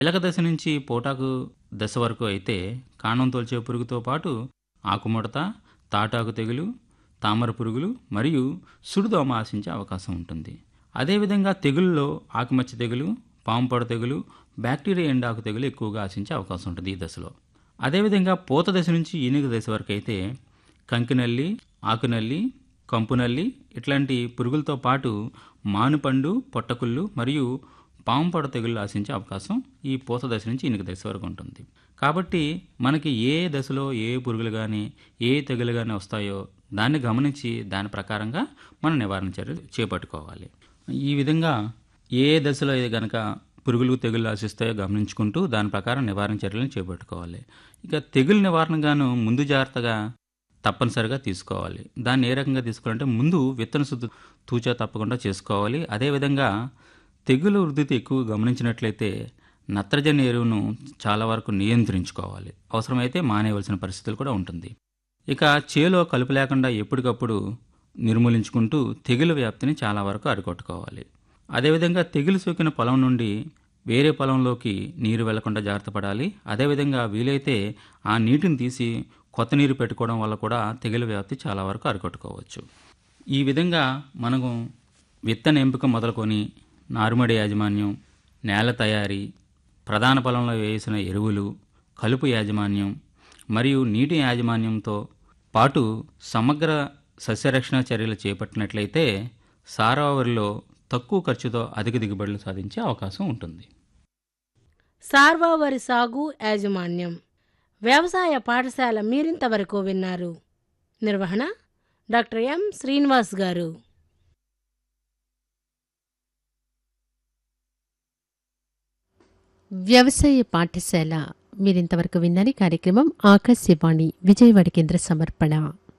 పిలక దశ నుంచి పోటాకు దశ వరకు అయితే కాండం తొలిచే పురుగుతో పాటు ఆకుముడత తాటాకు తెగులు తామర పురుగులు మరియు సుడిదోమ ఆశించే అవకాశం ఉంటుంది అదేవిధంగా తెగుల్లో ఆకుమచ్చ తెగులు పాంపొడ తెగులు బ్యాక్టీరియా ఎండాకు తెగులు ఎక్కువగా ఆశించే అవకాశం ఉంటుంది ఈ దశలో అదేవిధంగా పూత దశ నుంచి ఈనుగ దశ వరకు అయితే కంకినల్లి ఆకునల్లి కంపునల్లి ఇట్లాంటి పురుగులతో పాటు మానుపండు పొట్టకుళ్ళు మరియు పాంపొడ తెగుళ్ళు ఆశించే అవకాశం ఈ పూత దశ నుంచి ఈనుగ దశ వరకు ఉంటుంది కాబట్టి మనకి ఏ దశలో ఏ పురుగులు కానీ ఏ తెగులు కానీ వస్తాయో దాన్ని గమనించి దాని ప్రకారంగా మనం నివారణ చర్యలు చేపట్టుకోవాలి ఈ విధంగా ఏ దశలో ఇది గనక పురుగులు తెగులు ఆశిస్తాయో గమనించుకుంటూ దాని ప్రకారం నివారణ చర్యలను చేపట్టుకోవాలి ఇక తెగులు నివారణగాను ముందు జాగ్రత్తగా తప్పనిసరిగా తీసుకోవాలి దాన్ని ఏ రకంగా తీసుకోవాలంటే ముందు విత్తన శుద్ధి తూచా తప్పకుండా చేసుకోవాలి అదేవిధంగా తెగులు వృద్ధితో ఎక్కువ గమనించినట్లయితే నత్రజని ఎరువును చాలా వరకు నియంత్రించుకోవాలి అవసరమైతే మానేయవలసిన పరిస్థితులు కూడా ఉంటుంది ఇక చేలో కలుపు లేకుండా ఎప్పటికప్పుడు నిర్మూలించుకుంటూ తెగులు వ్యాప్తిని చాలా వరకు అరికొట్టుకోవాలి అదేవిధంగా తెగులు సోకిన పొలం నుండి వేరే పొలంలోకి నీరు వెళ్లకుండా జాగ్రత్త పడాలి అదేవిధంగా వీలైతే ఆ నీటిని తీసి కొత్త నీరు పెట్టుకోవడం వల్ల కూడా తెగులు వ్యాప్తి చాలా వరకు అరికొట్టుకోవచ్చు ఈ విధంగా మనము విత్తన ఎంపిక మొదలుకొని నారుమడి యాజమాన్యం నేల తయారీ ప్రధాన పొలంలో వేసిన ఎరువులు కలుపు యాజమాన్యం మరియు నీటి యాజమాన్యంతో పాటు సమగ్ర సస్యరక్షణ చర్యలు చేపట్టినట్లయితే సారావరిలో తక్కువ ఖర్చుతో అధిక దిగుబడులు సాధించే అవకాశం ఉంటుంది సార్వా వరి సాగు యాజమాన్యం వ్యవసాయ పాఠశాల మీరింతవరకు విన్నారు నిర్వహణ డాక్టర్ ఎం శ్రీనివాస్ గారు వ్యవసాయ పాఠశాల మీరింతవరకు విన్నని కార్యక్రమం ఆకాశవాణి విజయవాడ కేంద్ర సమర్పణ